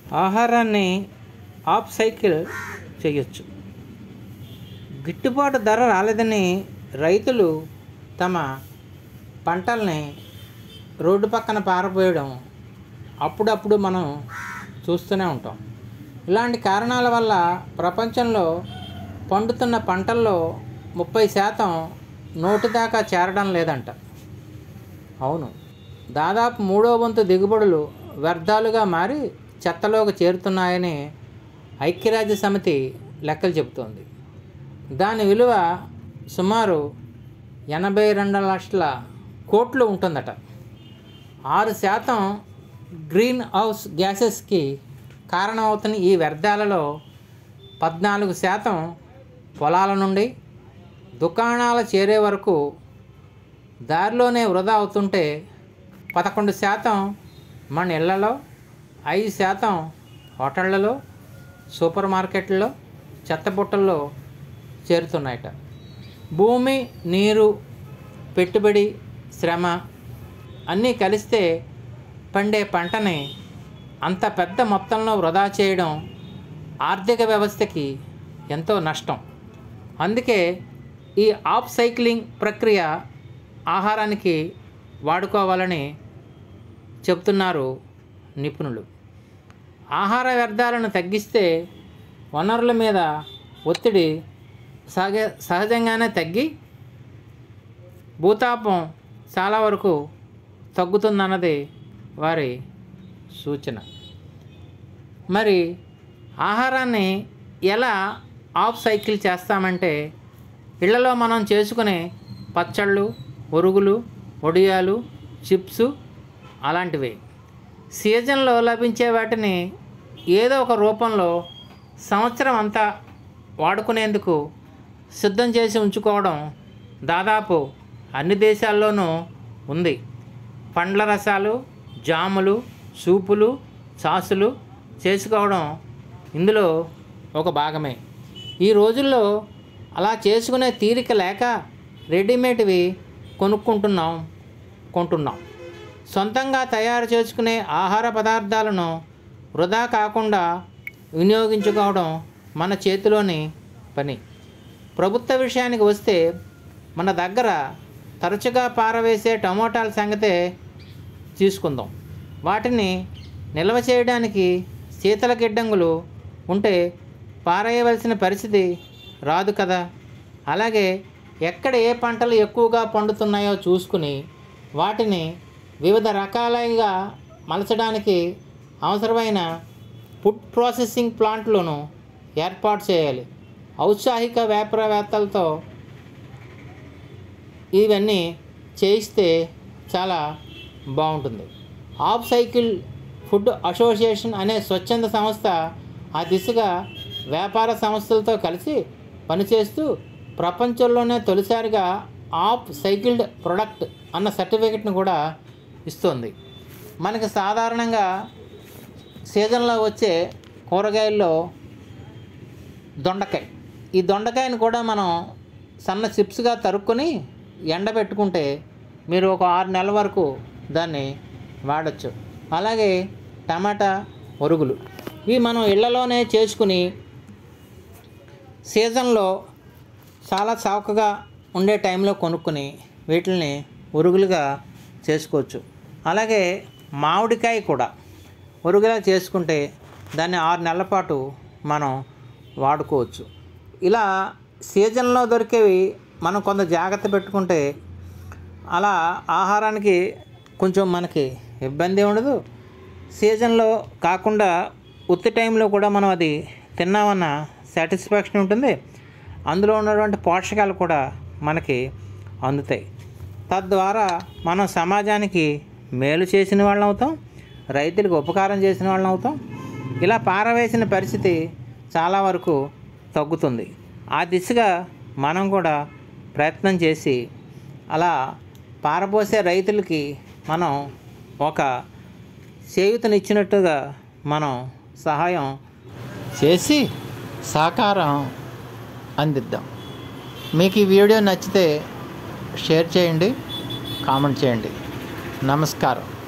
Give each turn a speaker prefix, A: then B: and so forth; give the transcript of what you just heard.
A: ఆహారాన్ని of cycle చేయొచ్చు గిట్టుబాటు ధర రాలేదని రైతులు తమ పంటల్ని రోడ్డు పక్కన పారపోయడం అప్పుడప్పుడు మనం చూస్తూనే ఉంటాం ఇలాంటి కారణాల వల్ల ప్రపంచంలో పండుతున్న పంటల్లో ముప్పై శాతం నోటి దాకా చేరడం లేదంట అవును దాదాపు మూడో వంతు దిగుబడులు వ్యర్థాలుగా మారి చెత్తలోకి చేరుతున్నాయని ఐక్యరాజ్య సమితి లెక్కలు చెబుతోంది దాని విలువ సుమారు ఎనభై రెండు లక్షల కోట్లు ఉంటుందట ఆరు శాతం గ్రీన్ హౌస్ గ్యాసెస్కి కారణమవుతున్న ఈ వ్యర్థాలలో పద్నాలుగు శాతం పొలాల నుండి దుకాణాల చేరే వరకు దారిలోనే వృధా అవుతుంటే పదకొండు శాతం మన ఇళ్లలో ఐదు శాతం హోటళ్లలో సూపర్ మార్కెట్లలో చెత్తబుట్టల్లో చేరుతున్నాయట భూమి నీరు పెట్టుబడి శ్రమ అన్నీ కలిస్తే పండే పంటని అంత పెద్ద మొత్తంలో వృధా చేయడం ఆర్థిక వ్యవస్థకి ఎంతో నష్టం అందుకే ఈ ఆఫ్ సైక్లింగ్ ప్రక్రియ ఆహారానికి వాడుకోవాలని చెప్తున్నారు నిపుణులు ఆహార వ్యర్థాలను తగ్గిస్తే వనరుల మీద ఒత్తిడి సహజ సహజంగానే తగ్గి భూతాపం చాలా వరకు తగ్గుతుందన్నది వారి సూచన మరి ఆహారాన్ని ఎలా ఆఫ్ సైకిల్ చేస్తామంటే ఇళ్లలో మనం చేసుకునే పచ్చళ్ళు ఒరుగులు వడియాలు చిప్స్ అలాంటివి సీజన్లో లభించే వాటిని ఏదో ఒక రూపంలో సంవత్సరం అంతా వాడుకునేందుకు సిద్ధం చేసి ఉంచుకోవడం దాదాపు అన్ని దేశాల్లోనూ ఉంది పండ్ల రసాలు జాములు సూపులు సాసులు చేసుకోవడం ఇందులో ఒక భాగమే ఈ రోజుల్లో అలా చేసుకునే తీరిక లేక రెడీమేడ్వి కొనుక్కుంటున్నాం కొంటున్నాం సొంతంగా తయారు చేసుకునే ఆహార పదార్థాలను వృధా కాకుండా వినియోగించుకోవడం మన చేతిలోని పని ప్రభుత్వ విషయానికి వస్తే మన దగ్గర తరచుగా పారవేసే టమోటాల సంగతే తీసుకుందాం వాటిని నిల్వ చేయడానికి శీతల గిడ్డంగులు ఉంటే పారేయవలసిన పరిస్థితి రాదు కదా అలాగే ఎక్కడ ఏ పంటలు ఎక్కువగా పండుతున్నాయో చూసుకుని వాటిని వివిధ రకాలుగా మలచడానికి అవసరమైన ఫుడ్ ప్రాసెసింగ్ ప్లాంట్లను ఏర్పాటు చేయాలి ఔత్సాహిక వ్యాపారవేత్తలతో ఇవన్నీ చేయిస్తే చాలా బాగుంటుంది ఆఫ్ సైకిల్ ఫుడ్ అసోసియేషన్ అనే స్వచ్ఛంద సంస్థ ఆ దిశగా వ్యాపార సంస్థలతో కలిసి పనిచేస్తూ ప్రపంచంలోనే తొలిసారిగా ఆఫ్ సైకిల్డ్ ప్రొడక్ట్ అన్న సర్టిఫికెట్ను కూడా ఇస్తుంది మనకి సాధారణంగా సీజన్లో వచ్చే కూరగాయల్లో దొండకాయ ఈ దొండకాయని కూడా మనం సన్న చిప్స్గా తరుక్కొని ఎండబెట్టుకుంటే మీరు ఒక ఆరు నెలల వరకు దాన్ని వాడచ్చు అలాగే టమాటా ఒరుగులు ఇవి మనం ఇళ్లలోనే చేసుకుని సీజన్లో చాలా చౌకగా ఉండే టైంలో కొనుక్కొని వీటిని ఉరుగులుగా చేసుకోవచ్చు అలాగే మామిడికాయ కూడా ఉరుగులా చేసుకుంటే దాన్ని ఆరు నెలల పాటు మనం వాడుకోవచ్చు ఇలా సీజన్లో దొరికేవి మనం కొంత జాగ్రత్త పెట్టుకుంటే అలా ఆహారానికి కొంచెం మనకి ఇబ్బంది ఉండదు సీజన్లో కాకుండా ఉత్తి టైంలో కూడా మనం అది తిన్నామన్న సాటిస్ఫాక్షన్ ఉంటుంది అందులో ఉన్నటువంటి పోషకాలు కూడా మనకి అందుతాయి తద్వారా మనం సమాజానికి మేలు చేసిన వాళ్ళం అవుతాం రైతులకు ఉపకారం చేసిన వాళ్ళం అవుతాం ఇలా పారవేసిన పరిస్థితి చాలా వరకు తగ్గుతుంది ఆ దిశగా మనం కూడా ప్రయత్నం చేసి అలా పారబోసే రైతులకి మనం ఒక చేయూతనిచ్చినట్టుగా మనం సహాయం చేసి సహకారం అందిద్దాం మీకు ఈ వీడియో నచ్చితే షేర్ చేయండి కామెంట్ చేయండి నమస్కారం